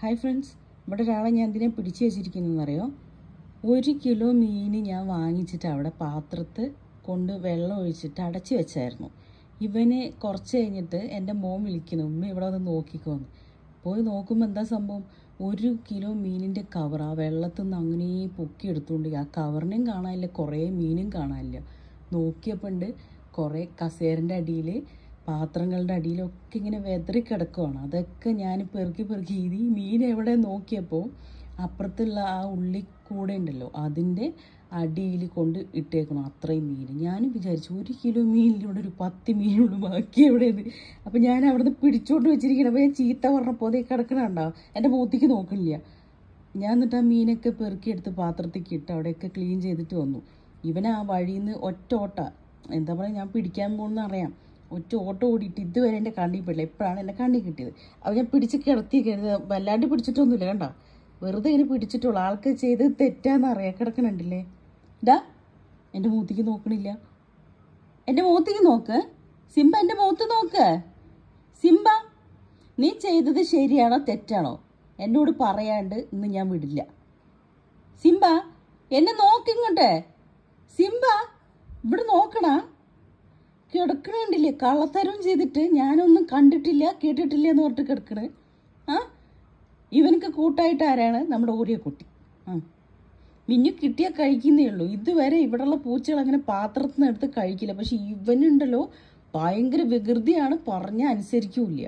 Hi friends ഇവിടെ ഒരാളെ ഞാൻ എന്തിനാ പിടിച്ചു വെച്ചിരിക്കുന്നതെന്നറിയോ ഒരു കിലോ മീൻ ഞാൻ വാങ്ങിച്ചിട്ട് അവിടെ പാത്രത്ത് കൊണ്ട് വെള്ളം ഒഴിച്ചിട്ട് അടച്ചു വെച്ചായിരുന്നു ഇവന് കുറച്ച് കഴിഞ്ഞിട്ട് എൻ്റെ മോൻ വിളിക്കുന്നു ഉമ്മ ഇവിടെ വന്ന് നോക്കിക്കോന്ന് പോയി നോക്കുമ്പോൾ എന്താ സംഭവം ഒരു കിലോ മീനിൻ്റെ കവർ ആ വെള്ളത്തിൽ നിന്ന് അങ്ങനെ പൊക്കി എടുത്തുകൊണ്ട് ആ കവറിനെയും കാണാനില്ല കുറേ മീനും കാണാനില്ല നോക്കിയപ്പോൾ ഉണ്ട് കുറേ കസേരൻ്റെ അടിയിൽ പാത്രങ്ങളുടെ അടിയിലൊക്കെ ഇങ്ങനെ വെതറി കിടക്കുവാണ് അതൊക്കെ ഞാൻ പെറുക്കി പെറുക്കി ഇത് ഈ മീൻ എവിടെ നോക്കിയപ്പോൾ അപ്പുറത്തുള്ള ആ ഉള്ളി കൂടെ ഉണ്ടല്ലോ അതിൻ്റെ അടിയിൽ കൊണ്ട് ഇട്ടേക്കണം അത്രയും മീൻ ഞാനും വിചാരിച്ചു ഒരു കിലോ മീനിലൂടെ ഒരു പത്ത് മീനുള്ളൂ ബാക്കി എവിടെയത് അപ്പം ഞാൻ അവിടുന്ന് പിടിച്ചോണ്ട് വെച്ചിരിക്കണം അപ്പോൾ ഞാൻ ചീത്ത പറഞ്ഞപ്പോൾ അതേ കിടക്കണുണ്ടോ എൻ്റെ മൂത്തിക്ക് നോക്കണില്ല ഞാൻ എന്നിട്ട് ആ മീനൊക്കെ പെറുക്കിയെടുത്ത് പാത്രത്തേക്ക് ഇട്ട് അവിടെയൊക്കെ ക്ലീൻ ചെയ്തിട്ട് വന്നു ഇവൻ ആ വഴിയിൽ നിന്ന് ഒറ്റ ഓട്ട എന്താ പറയുക ഞാൻ പിടിക്കാൻ പോകുന്ന അറിയാം ഒറ്റ ഓട്ടം ഓടിയിട്ട് ഇതുവരെ എൻ്റെ കണ്ണിൽ പെടില്ല എപ്പോഴാണ് എൻ്റെ കണ്ണിൽ കിട്ടിയത് അപ്പോൾ ഞാൻ പിടിച്ച് കിടത്തി കരുത് വല്ലാണ്ട് പിടിച്ചിട്ടൊന്നുമില്ല കണ്ടോ വെറുതെ ഇങ്ങനെ പിടിച്ചിട്ടുള്ളൂ ആൾക്ക് ചെയ്ത് തെറ്റാന്ന് അറിയാം കിടക്കണുണ്ടല്ലേ ഡാ എൻ്റെ മൂത്തിക്ക് നോക്കണില്ല എൻ്റെ മൂത്തിക്ക് നോക്ക് സിംബ എൻ്റെ മുഖത്ത് നോക്ക് സിംബ നീ ചെയ്തത് ശരിയാണോ തെറ്റാണോ എന്നോട് പറയാണ്ട് ഇന്ന് ഞാൻ വിടില്ല സിംബ എന്നെ നോക്കിങ്ങോട്ടെ സിംബ ഇവിടെ നോക്കണ കിടക്കണുണ്ടില്ലേ കള്ളത്തരവും ചെയ്തിട്ട് ഞാനൊന്നും കണ്ടിട്ടില്ല കേട്ടിട്ടില്ല എന്ന് പറഞ്ഞിട്ട് കിടക്കണേ ആ ഇവനക്ക് കൂട്ടായിട്ട് ആരാണ് നമ്മുടെ ഓരിയ കുട്ടി ആ മിന്നു കിട്ടിയാൽ കഴിക്കുന്നേ ഉള്ളൂ ഇതുവരെ ഇവിടെയുള്ള പൂച്ചകൾ അങ്ങനെ പാത്രത്തിൽ നിന്ന് എടുത്ത് കഴിക്കില്ല പക്ഷെ ഇവനുണ്ടല്ലോ ഭയങ്കര വികൃതിയാണ് പറഞ്ഞ അനുസരിക്കൂല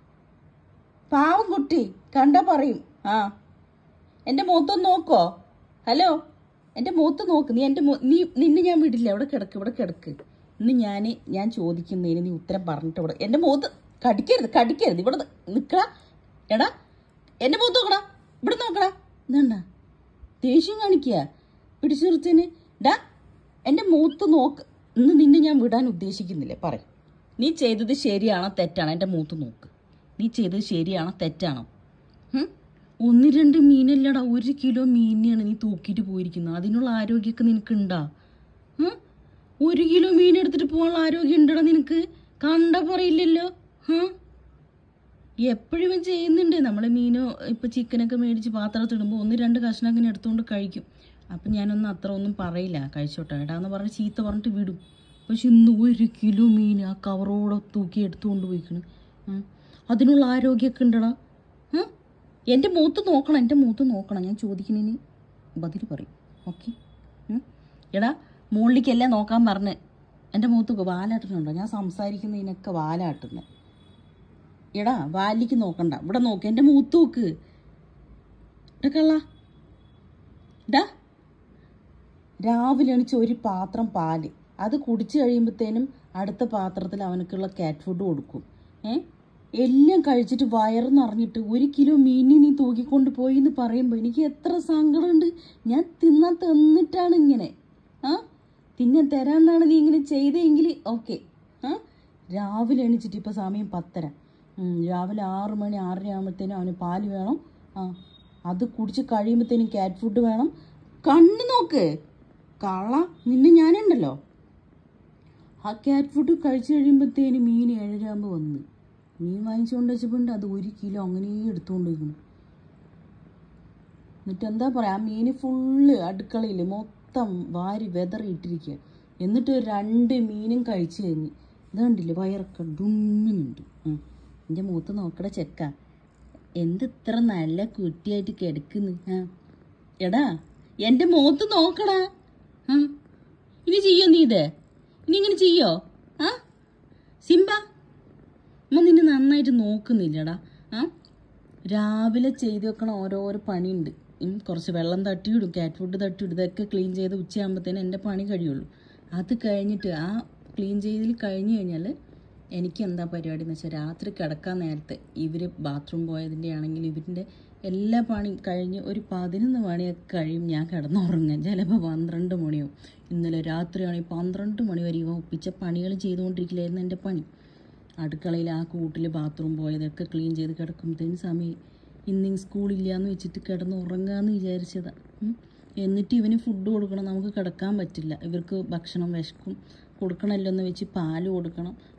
പാവം കുട്ടി കണ്ടാ പറയും ആ എൻ്റെ മുഖത്തൊന്ന് നോക്കോ ഹലോ എൻ്റെ മുഖത്ത് നോക്ക് നീ എൻ്റെ മു- നീ നിന്നെ ഞാൻ വിടില്ല ഇവിടെ കിടക്ക് ഇവിടെ കിടക്ക് ഇന്ന് ഞാൻ ഞാൻ ചോദിക്കുന്നതിന് നീ ഉത്തരം പറഞ്ഞിട്ട് ഇവിടെ എൻ്റെ മുഖത്ത് കടിക്കരുത് കടിക്കരുത് ഇവിടെ നിൽക്കടാ എടാ എൻ്റെ മുഖത്ത് നോക്കടാ ഇവിടെ നോക്കടാ എന്താണ്ടാ ദേഷ്യം കാണിക്കുക പിടിച്ചു നിർത്തിന് ഡാ എൻ്റെ മൂത്ത് നോക്ക് ഇന്ന് നിന്നെ ഞാൻ വിടാൻ ഉദ്ദേശിക്കുന്നില്ല പറ നീ ചെയ്തത് ശരിയാണോ തെറ്റാണോ എൻ്റെ മൂത്ത് നോക്ക് നീ ചെയ്തത് ശരിയാണോ തെറ്റാണോ ഉം? ഒന്ന് രണ്ട് മീനല്ലടാ ഒരു കിലോ മീനെയാണ് നീ തൂക്കിയിട്ട് പോയിരിക്കുന്നത് അതിനുള്ള ആരോഗ്യമൊക്കെ നിനക്കുണ്ടാ ഉം? ഒരു കിലോ മീൻ എടുത്തിട്ട് പോകാനുള്ള ആരോഗ്യം ഉണ്ടടാ നിനക്ക് കണ്ട പറയില്ലല്ലോ ഹം എപ്പോഴും ചെയ്യുന്നുണ്ട് നമ്മൾ മീനോ ഇപ്പോൾ ചിക്കനൊക്കെ മേടിച്ച് പാത്രത്തിടുമ്പോൾ ഒന്ന് രണ്ട് കഷ്ണം അങ്ങനെ എടുത്തുകൊണ്ട് കഴിക്കും അപ്പം ഞാനൊന്നും അത്ര ഒന്നും പറയില്ല കഴിച്ചോട്ടെ ഏടാന്ന് പറഞ്ഞ് ചീത്ത പറഞ്ഞിട്ട് വിടും പക്ഷെ ഇന്ന് ഒരു കിലോ മീൻ ആ കവറോടെ തൂക്കി എടുത്തുകൊണ്ട് പോയിക്കണ് ഉം. അതിനുള്ള ആരോഗ്യമൊക്കെ ഉണ്ടടാ ഉം? എൻ്റെ മൂത്ത് നോക്കണം എൻ്റെ മൂത്ത് നോക്കണം ഞാൻ ചോദിക്കുന്നതിന് ബതിൽ പറയും ഓക്കെ എടാ മുകളിലേക്കല്ലേ നോക്കാൻ പറഞ്ഞ് എൻ്റെ മൂത്ത് വാലാട്ടുന്നുണ്ടോ ഞാൻ സംസാരിക്കുന്നതിനൊക്കെ വാലാട്ടുന്നത് എടാ വാലിക്ക് നോക്കണ്ട ഇവിടെ നോക്ക് എൻ്റെ മൂത്ത് നോക്ക് എടാ കള്ള ഡാ രാവിലെ എണിച്ച് ഒരു പാത്രം പാല് അത് കുടിച്ചു കഴിയുമ്പോഴത്തേനും അടുത്ത പാത്രത്തിൽ അവനക്കുള്ള കാറ്റ് ഫുഡ് കൊടുക്കും ഏ എല്ലാം കഴിച്ചിട്ട് വയറ് നിറഞ്ഞിട്ട് ഒരു കിലോ മീനി നീ തൂക്കിക്കൊണ്ട് പോയി എന്ന് പറയുമ്പോൾ എനിക്ക് എത്ര സങ്കടമുണ്ട് ഞാൻ തിന്നാൻ തന്നിട്ടാണ് ഇങ്ങനെ ആ തിന്നാൻ തരാണ്ടാണ് നീ ഇങ്ങനെ ചെയ്തെങ്കിൽ ഓക്കെ ആ രാവിലെ എണിച്ചിട്ട് ഇപ്പോൾ സമയം പത്തര ഉം, രാവിലെ ആറ് മണി ആറര ആകുമ്പോഴത്തേനും അവന് പാല് വേണം ആ അത് കുടിച്ച് കഴിയുമ്പോഴത്തേനും ക്യാറ്റ് ഫുഡ് വേണം കണ്ണ് നോക്ക് കള നിന്നെ ഞാനുണ്ടല്ലോ ആ ക്യാറ്റ് ഫുഡ് കഴിച്ചു കഴിയുമ്പോഴത്തേനും മീൻ ഏഴരാകുമ്പോൾ വന്ന് മീൻ വാങ്ങിച്ചുകൊണ്ട് വെച്ചപ്പോണ്ട് അത് ഒരു കിലോ അങ്ങനെ എടുത്തുകൊണ്ട് പോയിക്കണം എന്നിട്ട് എന്താ പറയാ ആ മീൻ ഫുള്ള് അടുക്കളയിൽ മൊത്തം വാരി വെതറിയിട്ടിരിക്കുക എന്നിട്ട് ഒരു രണ്ട് മീനും കഴിച്ചു കഴിഞ്ഞ് ഇതാണ്ടില്ലേ വയറൊക്കെ ഡുമ്മുന്നുണ്ട് എൻ്റെ മൂത്ത് നോക്കട ചെക്ക എന്ത് ഇത്ര നല്ല കുട്ടിയായിട്ട് കിടക്കുന്നു ആ എടാ എൻ്റെ മുഖത്ത് നോക്കടാ ആ ഇനി ചെയ്യോ നീ ഇത് ഇനി ഇങ്ങനെ ചെയ്യോ ആ സിംബ അമ്മ നിന്നെ നന്നായിട്ട് നോക്കുന്നില്ലടാ ആ രാവിലെ ചെയ്ത് വെക്കണ ഓരോരോ പണിയുണ്ട് ഉം, കുറച്ച് വെള്ളം തട്ടിയിടും കാറ്റ് ഫുഡ് തട്ടിയിടും ഇതൊക്കെ ക്ലീൻ ചെയ്ത് ഉച്ചയാകുമ്പോഴത്തേനും എൻ്റെ പണി കഴിയുള്ളൂ അത് കഴിഞ്ഞിട്ട് ആ ക്ലീൻ ചെയ്തിൽ കഴിഞ്ഞ് കഴിഞ്ഞാൽ എനിക്ക് എന്താ പരിപാടി എന്ന് വെച്ചാൽ രാത്രി കിടക്കാൻ നേരത്തെ ഇവർ ബാത്റൂം പോയതിൻ്റെ ആണെങ്കിൽ ഇവരിൻ്റെ എല്ലാ പണി കഴിഞ്ഞ് ഒരു പതിനൊന്ന് മണിയൊക്കെ കഴിയും ഞാൻ കിടന്നുറങ്ങാൻ ചിലപ്പോൾ പന്ത്രണ്ട് മണിയോ ഇന്നലെ രാത്രിയാണെങ്കിൽ പന്ത്രണ്ട് മണി വരെ ഇവ ഒപ്പിച്ച പണികൾ ചെയ്തുകൊണ്ടിരിക്കില്ലായിരുന്നു എൻ്റെ പണി അടുക്കളയിൽ ആ കൂട്ടിൽ ബാത്റൂം പോയതൊക്കെ ക്ലീൻ ചെയ്ത് കിടക്കുമ്പോഴത്തേന് സമയം ഇന്നിങ് സ്കൂളില്ല എന്ന് വെച്ചിട്ട് കിടന്ന് ഉറങ്ങാമെന്ന് വിചാരിച്ചതാണ് ഉം. എന്നിട്ട് ഇവന് ഫുഡ് കൊടുക്കണം നമുക്ക് കിടക്കാൻ പറ്റില്ല ഇവർക്ക് ഭക്ഷണം വിശക്കും കൊടുക്കണമല്ലോ എന്ന് വെച്ച് പാല് കൊടുക്കണം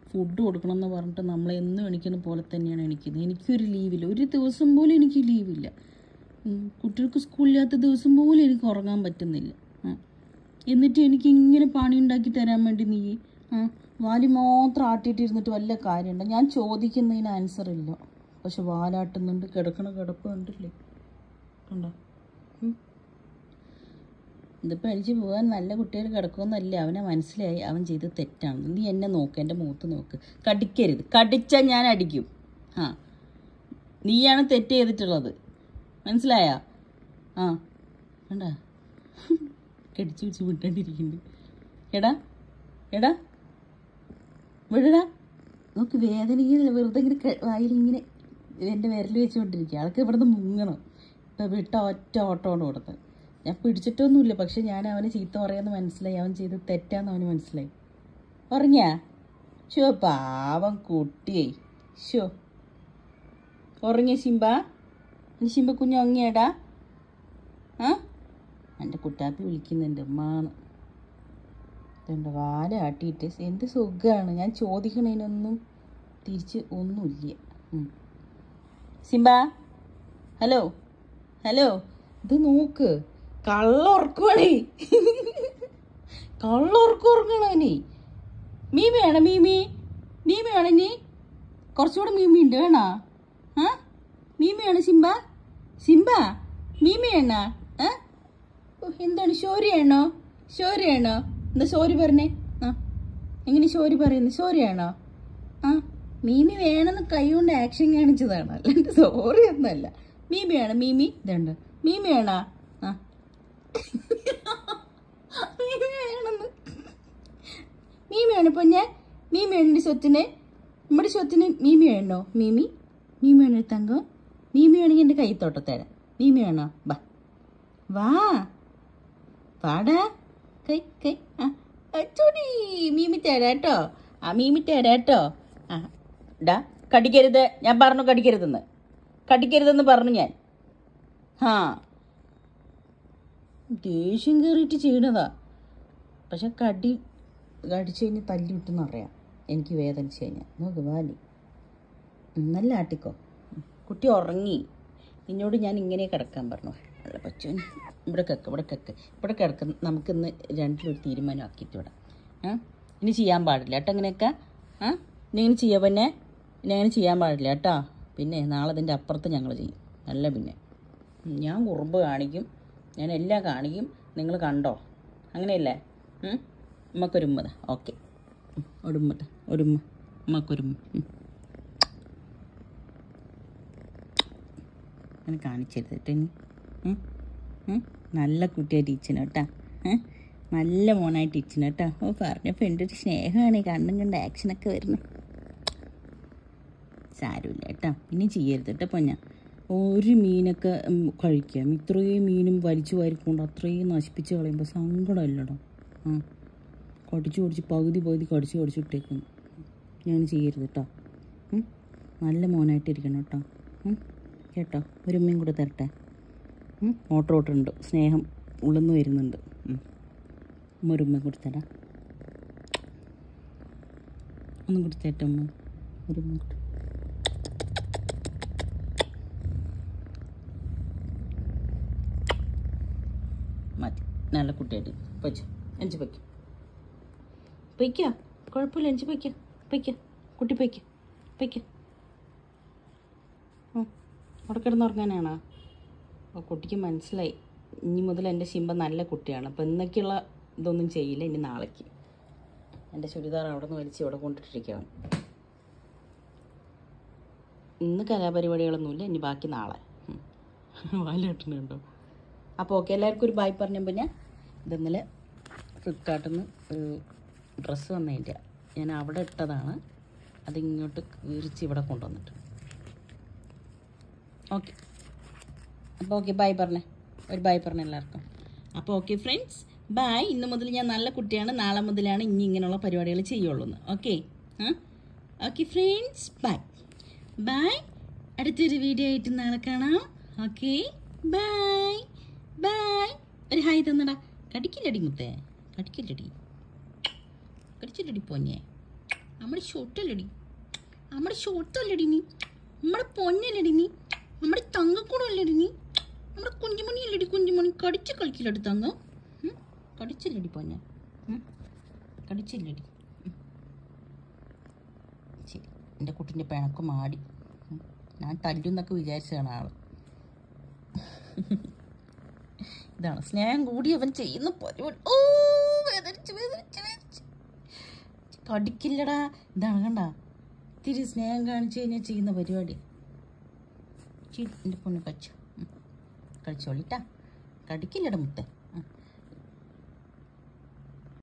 ഫുഡ് കൊടുക്കണം എന്ന് പറഞ്ഞിട്ട് നമ്മൾ എന്നും എണിക്കുന്ന പോലെ തന്നെയാണ് എണിക്കുന്നത് എനിക്കൊരു ലീവില്ല ഒരു ദിവസം പോലും എനിക്ക് ലീവില്ല ഉം, കുട്ടികൾക്ക് സ്കൂളില്ലാത്ത ദിവസം പോലും എനിക്ക് ഉറങ്ങാൻ പറ്റുന്നില്ല ആ. എന്നിട്ട് എനിക്ക് ഇങ്ങനെ പണി ഉണ്ടാക്കി തരാൻ വേണ്ടി നീ ആ വാലി മാത്രം ആട്ടിയിട്ടിരുന്നിട്ട് വല്ല കാര്യമുണ്ടോ ഞാൻ ചോദിക്കുന്നതിന് ആൻസർ ഇല്ല പക്ഷെ വാലാട്ടുന്നുണ്ട് കിടക്കണ കിടപ്പ് കണ്ടില്ലേ കണ്ടോ ഉം. ഇതിപ്പോൾ എനിക്ക് പോകാൻ നല്ല കുട്ടികൾ കിടക്കുമെന്നല്ല അവനെ മനസ്സിലായി അവൻ ചെയ്ത് തെറ്റാണ് നീ എന്നെ നോക്ക് എൻ്റെ മുഖത്ത് നോക്ക് കടിക്കരുത് കടിച്ചാൽ ഞാൻ അടിക്കും ആ നീയാണ് തെറ്റ് ചെയ്തിട്ടുള്ളത് മനസ്സിലായ ആ കണ്ട കടിച്ചു പിടിച്ച് വിട്ടോണ്ടിരിക്കുന്നുണ്ട് എടാ എടാ വിടടാ നോക്ക് വേദന ഇങ്ങനെ വെറുതെ ഇങ്ങനെ ക- വായിലിങ്ങനെ എൻ്റെ വിരൽ വെച്ചുകൊണ്ടിരിക്കുക ആൾക്ക് ഇവിടുന്ന് മുങ്ങണം ഇപ്പം വിട്ട ഒറ്റ ഓട്ടമാണ് കൊടുത്തത് ഞാൻ പിടിച്ചിട്ടൊന്നുമില്ല പക്ഷെ ഞാൻ അവന് ചീത്ത പറയാന്ന് മനസ്സിലായി അവൻ ചെയ്ത് തെറ്റാന്ന് അവന് മനസ്സിലായി ഉറങ്ങിയാ ഷോ പാവം കുട്ടിയേ ഷോ ഉറങ്ങിയ ശിംബ എൻ്റെ ശിംബ കുഞ്ഞ് ഉറങ്ങിയടാ ആ എൻ്റെ കുട്ടാപ്പി വിളിക്കുന്നുണ്ട് ഉമ്മാന്ന് എൻ്റെ വാല ആട്ടിയിട്ട് എന്ത് സുഖമാണ് ഞാൻ ചോദിക്കണതിനൊന്നും തിരിച്ച് ഒന്നുമില്ല ഉം. സിംബ ഹലോ ഹലോ ഇത് നോക്ക് കള്ള ഉറക്കുവാണേ കള്ള ഉറക്കം ഉറങ്ങണവനെ മീമി വേണം മീമി മീമി വേണം നീ കുറച്ചുകൂടെ മീമി ഉണ്ട് വേണോ ആ മീമി വേണം സിംബ സിംബ മീമി വേണോ ആ ഓ, എന്താണ് ഷോരിയാണോ ഷോരിയാണോ എന്താ ഷോരി പറഞ്ഞേ ആ എങ്ങനെ ഷോരി പറയുന്നു ഷോരിയാണോ ആ മീമി വേണമെന്ന് കൈ കൊണ്ട് ആക്ഷൻ കാണിച്ചതാണ് അല്ലാണ്ട് സോറി ഒന്നല്ല മീമി വേണം മീമി ഇതുണ്ട് മീമി വേണോ ആ മീമി വേണമെന്ന് മീമി വേണം പൊന്നെ മീമി വേണ്ട സ്വത്തിന് നമ്മുടെ സ്വത്തിന് മീമി വേണോ മീമി മീമി വേണോ തങ്കം മീമി വേണമെങ്കിൽ എൻ്റെ കൈത്തോട്ടത്തേടാ മീമി വേണോ ബാ വാ വാടാ കൈ കൈ ആ അച്ചോടി മീമി തരാട്ടോ ആ മീമി തരാട്ടോ ആ ഡാ കടിക്കരുത് ഞാൻ പറഞ്ഞു കടിക്കരുതെന്ന് കടിക്കരുതെന്ന് പറഞ്ഞു ഞാൻ ആ ദേഷ്യം കയറിയിട്ട് ചെയ്യണതാ പക്ഷെ കടി കടിച്ചു കഴിഞ്ഞ് തല്ലി വിട്ടെന്ന് അറിയാം എനിക്ക് വേദനിച്ച് കഴിഞ്ഞാൽ നോക്ക് വാലി ഉം, നല്ല ആട്ടിക്കോ ഉം, കുട്ടി ഉറങ്ങി നിന്നോട് ഞാൻ ഇങ്ങനെ കിടക്കാൻ പറഞ്ഞു അല്ല പച്ചു ഇവിടെ കിടക്ക് ഇവിടെ കിടക്ക് ഇവിടെ കിടക്ക് നമുക്കിന്ന് രണ്ടിലൊരു തീരുമാനം ആക്കിയിട്ട് വിടാം ആ ഇനി ചെയ്യാൻ പാടില്ല കേട്ടോ ഇങ്ങനെയൊക്കെ ആ ഇനി ഇങ്ങനെ ചെയ്യാം പിന്നെ ഇനി അങ്ങനെ ചെയ്യാൻ പാടില്ല കേട്ടോ പിന്നെ നാളെ ഇതിൻ്റെ അപ്പുറത്ത് ഞങ്ങൾ ചെയ്യും അല്ല പിന്നെ ഉം, ഞാൻ കുറുമ്പ് കാണിക്കും ഞാൻ എല്ലാം കാണിക്കും നിങ്ങൾ കണ്ടോ അങ്ങനെയല്ലേ ഉം? ഉമ്മക്കൊരുമ്മത ഓക്കെ ഒരുമ്മത ഒരുമ്മ ഉമ്മക്കൊരുമ്മ ഉം. അങ്ങനെ കാണിച്ചരുത് കേട്ടോ ഇനി ഉം? ഉം? നല്ല കുട്ടിയായിട്ട് ഇച്ചിന് കേട്ടാ ഏ? നല്ല മോനായിട്ട് ഇച്ചിന് കേട്ടോ ഓ പറഞ്ഞപ്പോൾ എൻ്റെ ഒരു സ്നേഹമാണ് ഈ കണ്ണും കണ്ട് ആക്ഷനൊക്കെ വരുന്നത് സാരമില്ല കേട്ടോ ഇനി ചെയ്യരുത് കേട്ടോ പൊന്ന ഒരു മീനൊക്കെ ഉം, കഴിക്കാം ഇത്രയും മീനും വലിച്ചു വാരിക്കൊണ്ട് അത്രയും നശിപ്പിച്ച് കളയുമ്പോൾ സങ്കടമല്ലടോ ആ കടിച്ചു കടിച്ച് പകുതി പകുതി കടിച്ചു കടിച്ചു ഇട്ടേക്കുന്നു ഞാൻ ചെയ്യരുത് കേട്ടോ ഉം? നല്ല മോനായിട്ടിരിക്കണം കേട്ടോ ഉം? കേട്ടോ ഒരു ഉമ്മയും കൂടെ തരട്ടെ ഉം? ഓട്ടർ ഓട്ടർ ഉണ്ട് സ്നേഹം ഉള്ളുന്ന് വരുന്നുണ്ട് ഉം. ഉമ്മ ഒരു ഉമ്മ കൂടി തരാം ഒന്നും കൂടി തരട്ടെ ഉമ്മ ഒരു ഉമ്മ കൂടി മതി നല്ല കുട്ടിയായിട്ട് പൊയ്ക്കോ എഞ്ചി പൊയ്ക്കോ പൊയ്ക്കോ കുഴപ്പമില്ല എഞ്ചി പൊയ്ക്കോ പൊയ്ക്കോ കുട്ടി പൊയ്ക്കോ പൊയ്ക്കോ ഉം. അവിടെ കിടന്നുറങ്ങാനാണോ അപ്പോൾ കുട്ടിക്ക് മനസ്സിലായി ഇനി മുതൽ എൻ്റെ ശിമ്പ നല്ല കുട്ടിയാണ് അപ്പോൾ ഇന്നൊക്കെയുള്ള ഇതൊന്നും ചെയ്യില്ല ഇനി നാളേക്ക് എൻ്റെ ചുരിദാർ അവിടെ നിന്ന് വലിച്ച് ഇവിടെ കൊണ്ടിട്ടിരിക്കുകയാണ് ഇന്ന് കലാപരിപാടികളൊന്നുമില്ല ഇനി ബാക്കി നാളെ വാലിട്ടുന്നുണ്ടോ അപ്പോൾ ഓക്കെ എല്ലാവർക്കും ഒരു ബായ് പറഞ്ഞപ്പോൾ ഞാൻ ഇതെന്നലെ ഫ്ലിപ്കാർട്ടിൽ നിന്ന് ഒരു ഡ്രസ്സ് വന്നതിൻ്റെ ഞാൻ അവിടെ ഇട്ടതാണ് അതിങ്ങോട്ട് വിരിച്ച് ഇവിടെ കൊണ്ടുവന്നിട്ട് ഓക്കെ അപ്പോൾ ഓക്കെ ബായ് പറഞ്ഞേ ഒരു ബായ് പറഞ്ഞ എല്ലാവർക്കും അപ്പോൾ ഓക്കെ ഫ്രണ്ട്സ് ബായ് ഇന്ന് മുതൽ ഞാൻ നല്ല കുട്ടിയാണ് നാളെ മുതലാണ് ഇനി ഇങ്ങനെയുള്ള പരിപാടികൾ ചെയ്യുള്ളൂ എന്ന് ഓക്കെ ആ ഓക്കെ ഫ്രണ്ട്സ് ബൈ ബൈ അടുത്തൊരു വീഡിയോ ആയിട്ട് നാളെ കാണാം ഓക്കെ ബൈ ബൈ ഒരു ഹായ് തന്നടാ കടിക്കില്ലടി മുത്തേ കടിക്കില്ലടി കടിച്ചില്ലടി പോഞ്ഞേ നമ്മുടെ ഷോട്ടല്ലടി നമ്മുടെ ഷോട്ടല്ലടി നീ നമ്മുടെ പൊന്നല്ലടി നീ നമ്മുടെ തങ്കക്കൂടല്ലടി നീ നമ്മുടെ കുഞ്ചുമണി അല്ലടി കുഞ്ചുമണി കടിച്ച് കളിക്കില്ലടി തങ്കം ഉം? കടിച്ചില്ലടി പൊന്നെ ഉം? കടിച്ചില്ലടി ഉം. ശരി എൻ്റെ കുട്ടിൻ്റെ പിണക്ക് മാടി ഉം. ഞാൻ തല്ലുന്നൊക്കെ വിചാരിച്ചതാണ് ആള് ഇതാണ് സ്നേഹം കൂടി അവൻ ചെയ്യുന്ന പരിപാടി ഓ വേദനിച്ചു വേദനിച്ചു വേദനിച്ചു കടിക്കില്ലടാ ഇതാണ് കണ്ട ഇത്തിരി സ്നേഹം കാണിച്ചു കഴിഞ്ഞാൽ ചെയ്യുന്ന പരിപാടി ചി എൻ്റെ പൊണ്ണ് കഴിച്ചു കളിച്ചോളിട്ടാ കടിക്കില്ലടാ മുത്തേ